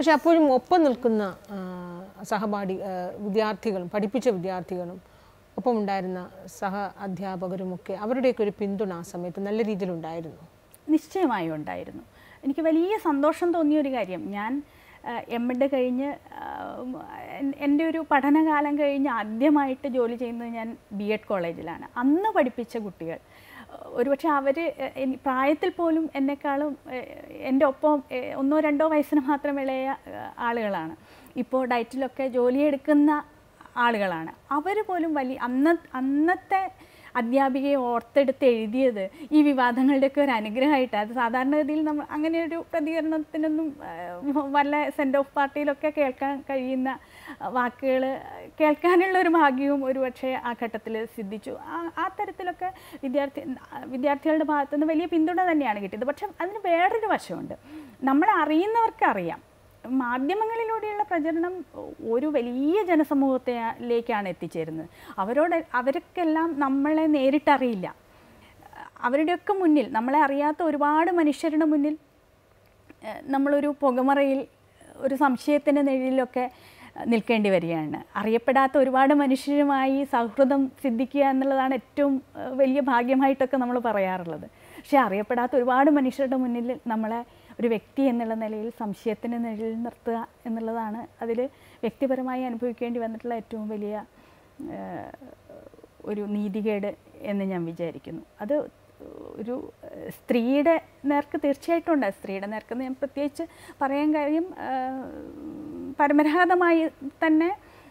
പക്ഷെ അപ്പോഴും ഒപ്പം നിൽക്കുന്ന ആ, സഹപാഠി ആ, വിദ്യാർത്ഥികളും പഠിപ്പിച്ച വിദ്യാർത്ഥികളും ഒപ്പം ഉണ്ടായിരുന്ന സഹ അധ്യാപകരുമൊക്കെ അവരുടെയൊക്കെ ഒരു പിന്തുണ ആ സമയത്ത് നല്ല രീതിയിലുണ്ടായിരുന്നു നിശ്ചയമായും ഉണ്ടായിരുന്നു എനിക്ക് വലിയ സന്തോഷം തോന്നിയ ഒരു കാര്യം ഞാൻ എം എഡ് കഴിഞ്ഞ് ആ, എൻ- എൻ്റെ ഒരു പഠനകാലം കഴിഞ്ഞ് ആദ്യമായിട്ട് ജോലി ചെയ്യുന്നത് ഞാൻ ബി എഡ് കോളേജിലാണ് അന്ന് പഠിപ്പിച്ച കുട്ടികൾ ഒരുപക്ഷെ അവർ പ്രായത്തിൽ പോലും എന്നെക്കാളും ഏഹ്, എൻ്റെ ഒപ്പം ഏഹ്, ഒന്നോ രണ്ടോ വയസ്സിന് മാത്രം ഇളയ ഏഹ്, ആളുകളാണ് ഇപ്പോൾ ഡയറ്റിലൊക്കെ ജോലിയെടുക്കുന്ന ആളുകളാണ് അവർ പോലും വലിയ അന്ന അന്നത്തെ അധ്യാപികയെ ഓർത്തെടുത്ത് എഴുതിയത് ഈ വിവാദങ്ങളുടെയൊക്കെ ഒരു അനുഗ്രഹമായിട്ട് അത് സാധാരണഗതിയിൽ നമ്മൾ അങ്ങനെ ഒരു പ്രതികരണത്തിനൊന്നും ആ, വല്ല സെൻഡ് ഓഫ് പാർട്ടിയിലൊക്കെ കേൾക്കാൻ കഴിയുന്ന വാക്കുകൾ കേൾക്കാനുള്ള ഒരു ഭാഗ്യവും ഒരുപക്ഷെ ആ ഘട്ടത്തിൽ സിദ്ധിച്ചു ആ ആ തരത്തിലൊക്കെ വിദ്യാർത്ഥി വിദ്യാർത്ഥികളുടെ ഭാഗത്തുനിന്ന് വലിയ പിന്തുണ തന്നെയാണ് കിട്ടിയത് പക്ഷെ അതിന് വേറൊരു വശമുണ്ട് നമ്മളെ അറിയുന്നവർക്ക് അറിയാം മാധ്യമങ്ങളിലൂടെയുള്ള പ്രചരണം ഒരു വലിയ ജനസമൂഹത്തിലേക്കാണ് എത്തിച്ചേരുന്നത് അവരോട് അവർക്കെല്ലാം നമ്മളെ നേരിട്ടറിയില്ല അവരുടെയൊക്കെ മുന്നിൽ നമ്മളെ അറിയാത്ത ഒരുപാട് മനുഷ്യരുടെ മുന്നിൽ ഏഹ്, നമ്മളൊരു പുകമറയിൽ ഒരു സംശയത്തിൻ്റെ നിഴലിലൊക്കെ ഏഹ്, നിൽക്കേണ്ടി വരികയാണ് അറിയപ്പെടാത്ത ഒരുപാട് മനുഷ്യരുമായി സൗഹൃദം സിദ്ധിക്കുക എന്നുള്ളതാണ് ഏറ്റവും ഏഹ്, വലിയ ഭാഗ്യമായിട്ടൊക്കെ നമ്മൾ പറയാറുള്ളത് പക്ഷേ അറിയപ്പെടാത്ത ഒരുപാട് മനുഷ്യരുടെ മുന്നിൽ നമ്മളെ ഒരു വ്യക്തി എന്നുള്ള നിലയിൽ സംശയത്തിന് നിഴലിൽ നിർത്തുക എന്നുള്ളതാണ് അതിൽ വ്യക്തിപരമായി അനുഭവിക്കേണ്ടി വന്നിട്ടുള്ള ഏറ്റവും വലിയ ഏഹ്, ഒരു നീതികേട് എന്ന് ഞാൻ വിചാരിക്കുന്നു അത് ഒരു ഏഹ്, സ്ത്രീയുടെ നേർക്ക് തീർച്ചയായിട്ടും ഉണ്ട് സ്ത്രീയുടെ നേർക്ക് ഞാൻ പ്രത്യേകിച്ച് പറയാൻ കാര്യം ഏഹ്, പരമ്പരാഗതമായി തന്നെ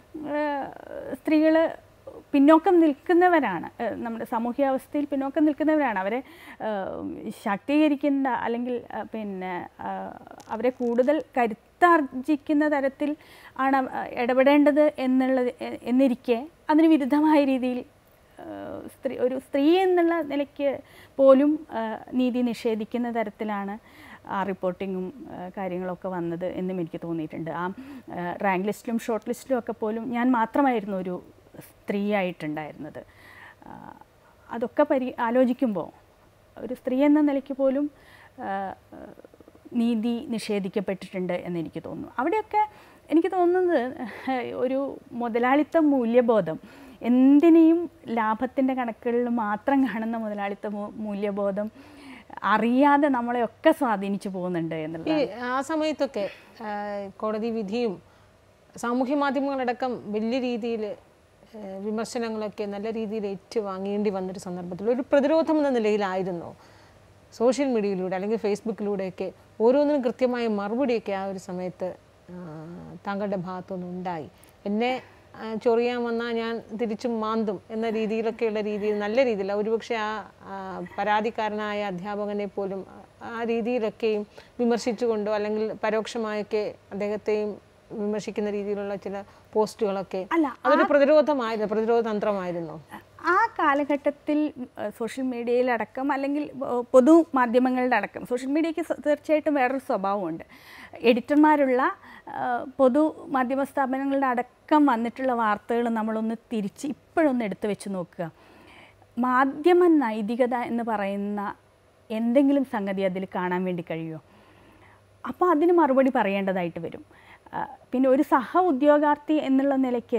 സ്ത്രീകൾ പിന്നോക്കം നിൽക്കുന്നവരാണ് ഏഹ്, നമ്മുടെ സാമൂഹ്യാവസ്ഥയിൽ പിന്നോക്കം നിൽക്കുന്നവരാണ് അവരെ ഏഹ്, ശാക്തീകരിക്കുന്ന അല്ലെങ്കിൽ ഏഹ്, പിന്നെ ഏഹ്, അവരെ കൂടുതൽ കരുത്താർജിക്കുന്ന തരത്തിൽ ആണ് അവ- ഇടപെടേണ്ടത് എന്നുള്ളത് എ- എന്നിരിക്കെ അതിന് വിരുദ്ധമായ രീതിയിൽ ഏഹ്, സ്ത്രീ ഒരു സ്ത്രീ എന്നുള്ള നിലയ്ക്ക് പോലും ഏഹ്, നീതി നിഷേധിക്കുന്ന തരത്തിലാണ് ആ റിപ്പോർട്ടിങ്ങും ഏഹ്, കാര്യങ്ങളൊക്കെ വന്നത് എന്നും എനിക്ക് തോന്നിയിട്ടുണ്ട് ആ ഏഹ്, റാങ്ക് ലിസ്റ്റിലും ഷോർട്ട് ലിസ്റ്റിലും ഒക്കെ പോലും ഞാൻ മാത്രമായിരുന്നു ഒരു സ്ത്രീ ആയിട്ടുണ്ടായിരുന്നത് ആ, അതൊക്കെ പരി ആലോചിക്കുമ്പോൾ ഒരു സ്ത്രീ എന്ന നിലയ്ക്ക് പോലും ആ, നീതി നിഷേധിക്കപ്പെട്ടിട്ടുണ്ട് എന്നെനിക്ക് തോന്നുന്നു അവിടെയൊക്കെ എനിക്ക് തോന്നുന്നത് ഒരു മുതലാളിത്ത മൂല്യബോധം എന്തിനേയും ലാഭത്തിൻ്റെ കണക്കുകളിൽ മാത്രം കാണുന്ന മുതലാളിത്ത മൂ- മൂല്യബോധം അറിയാതെ നമ്മളെയൊക്കെ സ്വാധീനിച്ചു പോകുന്നുണ്ട് ഈ എന്നുള്ളത് ആ സമയത്തൊക്കെ ആ, കോടതി വിധിയും സാമൂഹ്യ മാധ്യമങ്ങളടക്കം വലിയ രീതിയിൽ വിമർശനങ്ങളൊക്കെ നല്ല രീതിയിൽ ഏറ്റുവാങ്ങേണ്ടി വന്നൊരു സന്ദർഭത്തിൽ ഒരു പ്രതിരോധം എന്ന നിലയിലായിരുന്നു സോഷ്യൽ മീഡിയയിലൂടെ അല്ലെങ്കിൽ ഫേസ്ബുക്കിലൂടെയൊക്കെ ഓരോന്നിനും കൃത്യമായ മറുപടിയൊക്കെ ആ ഒരു സമയത്ത് ആ, താങ്കളുടെ ഭാഗത്തുനിന്ന് ഉണ്ടായി എന്നെ ആ, ചൊറിയാൻ വന്നാൽ ഞാൻ തിരിച്ചും മാന്തും എന്ന രീതിയിലൊക്കെയുള്ള രീതിയിൽ നല്ല രീതിയിൽ ഒരുപക്ഷെ ആ ആ, പരാതിക്കാരനായ അധ്യാപകനെ പോലും ആ രീതിയിലൊക്കെയും വിമർശിച്ചുകൊണ്ടോ അല്ലെങ്കിൽ പരോക്ഷമായൊക്കെ അദ്ദേഹത്തെയും വിമർശിക്കുന്ന രീതിയിലുള്ള ചില പോസ്റ്റുകളൊക്കെ അല്ല, അതൊരു പ്രതിരോധമായിരുന്നു പ്രതിരോധ തന്ത്രമായിരുന്നു ആ കാലഘട്ടത്തിൽ ഏഹ്, സോഷ്യൽ മീഡിയയിലടക്കം അല്ലെങ്കിൽ ഏഹ്, പൊതുമാധ്യമങ്ങളുടെ അടക്കം സോഷ്യൽ മീഡിയയ്ക്ക് സ- തീർച്ചയായിട്ടും വേറൊരു സ്വഭാവമുണ്ട് എഡിറ്റർമാരുള്ള ഏഹ്, പൊതു മാധ്യമ സ്ഥാപനങ്ങളുടെ അടക്കം വന്നിട്ടുള്ള വാർത്തകൾ നമ്മളൊന്ന് തിരിച്ച് ഇപ്പോഴൊന്ന് എടുത്തു വെച്ച് നോക്കുക മാധ്യമ നൈതികത എന്ന് പറയുന്ന എന്തെങ്കിലും സംഗതി അതിൽ കാണാൻ വേണ്ടി കഴിയുമോ അപ്പോൾ അതിന് മറുപടി പറയേണ്ടതായിട്ട് വരും ആ, പിന്നെ ഒരു സഹ ഉദ്യോഗാർത്ഥി എന്നുള്ള നിലയ്ക്ക്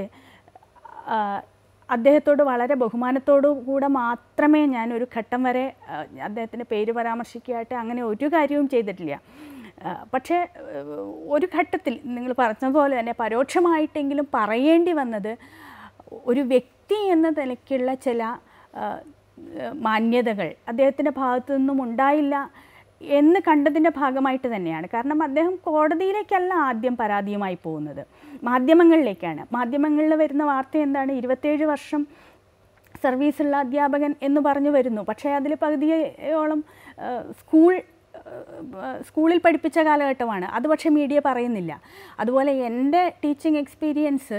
ആ, അദ്ദേഹത്തോട് വളരെ ബഹുമാനത്തോടു കൂടെ മാത്രമേ ഞാൻ ഒരു ഘട്ടം വരെ ആ, അദ്ദേഹത്തിൻ്റെ പേര് പരാമർശിക്കുകയായിട്ട് അങ്ങനെ ഒരു കാര്യവും ചെയ്തിട്ടില്ല ആ, പക്ഷേ ഏഹ്, ഒരു ഘട്ടത്തിൽ നിങ്ങൾ പറഞ്ഞതുപോലെ തന്നെ പരോക്ഷമായിട്ടെങ്കിലും പറയേണ്ടി വന്നത് ഒരു വ്യക്തി എന്ന നിലയ്ക്കുള്ള ചില ആ, ഏഹ്, മാന്യതകൾ അദ്ദേഹത്തിൻ്റെ ഭാഗത്തു നിന്നും ഉണ്ടായില്ല എന്ന് കണ്ടതിൻ്റെ ഭാഗമായിട്ട് തന്നെയാണ് കാരണം അദ്ദേഹം കോടതിയിലേക്കല്ല ആദ്യം പരാതിയുമായി പോകുന്നത് മാധ്യമങ്ങളിലേക്കാണ് മാധ്യമങ്ങളിൽ വരുന്ന വാർത്ത എന്താണ് ഇരുപത്തേഴ് വർഷം സർവീസുള്ള അധ്യാപകൻ എന്ന് പറഞ്ഞു വരുന്നു പക്ഷേ അതിൽ പകുതിയോളം ആ, സ്കൂൾ ആ, സ്കൂളിൽ പഠിപ്പിച്ച കാലഘട്ടമാണ് അത് പക്ഷേ മീഡിയ പറയുന്നില്ല അതുപോലെ എൻ്റെ ടീച്ചിങ് എക്സ്പീരിയൻസ്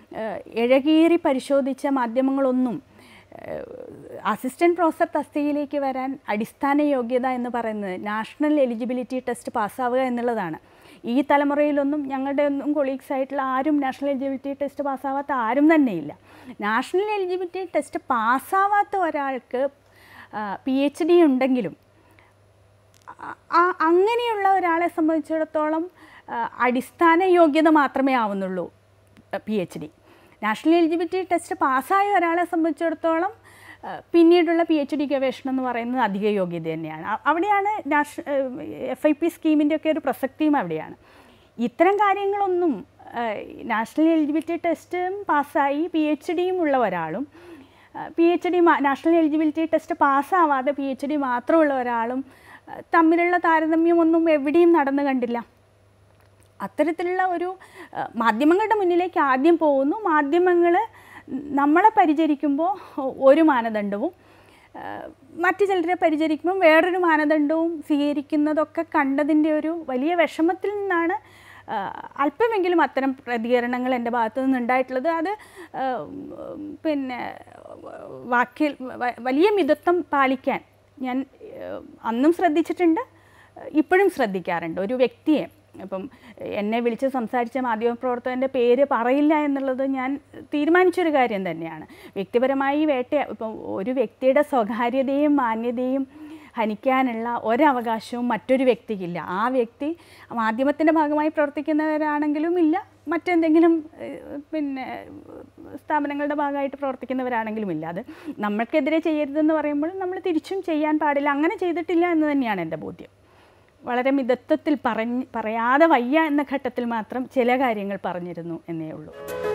ഇഴകീറി പരിശോധിച്ച മാധ്യമങ്ങളൊന്നും അസിസ്റ്റൻറ്റ് പ്രൊഫസർ തസ്തികയിലേക്ക് വരാൻ അടിസ്ഥാന യോഗ്യത എന്ന് പറയുന്നത് നാഷണൽ എലിജിബിലിറ്റി ടെസ്റ്റ് പാസ്സാവുക എന്നുള്ളതാണ് ഈ തലമുറയിലൊന്നും ഞങ്ങളുടെ ഒന്നും കൊളീഗ്സ് ആയിട്ടുള്ള ആരും നാഷണൽ എലിജിബിലിറ്റി ടെസ്റ്റ് പാസ്സാവാത്ത ആരും തന്നെയില്ല നാഷണൽ എലിജിബിലിറ്റി ടെസ്റ്റ് പാസ്സാവാത്ത ഒരാൾക്ക് പി എച്ച് ഡി ഉണ്ടെങ്കിലും ആ- ആ അങ്ങനെയുള്ള ഒരാളെ സംബന്ധിച്ചിടത്തോളം ആ, അടിസ്ഥാന യോഗ്യത മാത്രമേ ആവുന്നുള്ളൂ P H D national eligibility test പാസ്സായ ഒരാളെ സംബന്ധിച്ചിടത്തോളം ആ, പിന്നീടുള്ള പി എച്ച് ഡി ഗവേഷണം എന്ന് പറയുന്നത് അധിക യോഗ്യത തന്നെയാണ് അ- അവിടെയാണ് നാഷ എഫ് ഐ പി സ്കീമിൻ്റെ ഒക്കെ ഒരു പ്രസക്തിയും അവിടെയാണ് ഇത്തരം കാര്യങ്ങളൊന്നും ആ, നാഷണൽ എലിജിബിലിറ്റി ടെസ്റ്റും പാസ്സായി പി എച്ച് ഡിയും ഉള്ള ഒരാളും P H D national eligibility test പാസ്സാവാതെ പി എച്ച് ഡി മാത്രമുള്ള ഒരാളും ആ, തമ്മിലുള്ള താരതമ്യമൊന്നും എവിടെയും നടന്നു കണ്ടില്ല അത്തരത്തിലുള്ള ഒരു ആ, മാധ്യമങ്ങളുടെ മുന്നിലേക്ക് ആദ്യം പോകുന്നു മാധ്യമങ്ങൾ നമ്മളെ പരിചരിക്കുമ്പോൾ ഒരു മാനദണ്ഡവും ആ, മറ്റു ചിലരെ പരിചരിക്കുമ്പോൾ വേറൊരു മാനദണ്ഡവും സ്വീകരിക്കുന്നതൊക്കെ കണ്ടതിൻ്റെ ഒരു വലിയ വിഷമത്തിൽ നിന്നാണ് ആ, അല്പമെങ്കിലും അത്തരം പ്രതികരണങ്ങൾ എൻ്റെ ഭാഗത്തു നിന്നുണ്ടായിട്ടുള്ളത് അത് ആ, ഉം, പിന്നെ വാക്കിൽ വ- വലിയ മിതത്വം പാലിക്കാൻ ഞാൻ ആ, അന്നും ശ്രദ്ധിച്ചിട്ടുണ്ട് ഇപ്പോഴും ശ്രദ്ധിക്കാറുണ്ട് ഒരു വ്യക്തിയെ ഇപ്പം എന്നെ വിളിച്ച് സംസാരിച്ച മാധ്യമപ്രവർത്തകൻ്റെ പേര് പറയില്ല എന്നുള്ളത് ഞാൻ തീരുമാനിച്ചൊരു കാര്യം തന്നെയാണ് വ്യക്തിപരമായി വേട്ട ഇപ്പം ഒരു വ്യക്തിയുടെ സ്വകാര്യതയും മാന്യതയും ഹനിക്കാനുള്ള ഒരവകാശവും മറ്റൊരു വ്യക്തിക്കില്ല ആ വ്യക്തി മാധ്യമത്തിൻ്റെ ഭാഗമായി പ്രവർത്തിക്കുന്നവരാണെങ്കിലും ഇല്ല മറ്റെന്തെങ്കിലും ഏഹ്, പിന്നെ സ്ഥാപനങ്ങളുടെ ഭാഗമായിട്ട് പ്രവർത്തിക്കുന്നവരാണെങ്കിലും ഇല്ല അത് നമ്മൾക്കെതിരെ ചെയ്യരുതെന്ന് പറയുമ്പോൾ നമ്മൾ തിരിച്ചും ചെയ്യാൻ പാടില്ല അങ്ങനെ ചെയ്തിട്ടില്ല എന്ന് തന്നെയാണ് എൻ്റെ ബോധ്യം വളരെ മിതത്വത്തിൽ പറഞ്ഞ് പറയാതെ വയ്യ എന്ന ഘട്ടത്തിൽ മാത്രം ചില കാര്യങ്ങൾ പറഞ്ഞിരുന്നു എന്നേ ഉള്ളൂ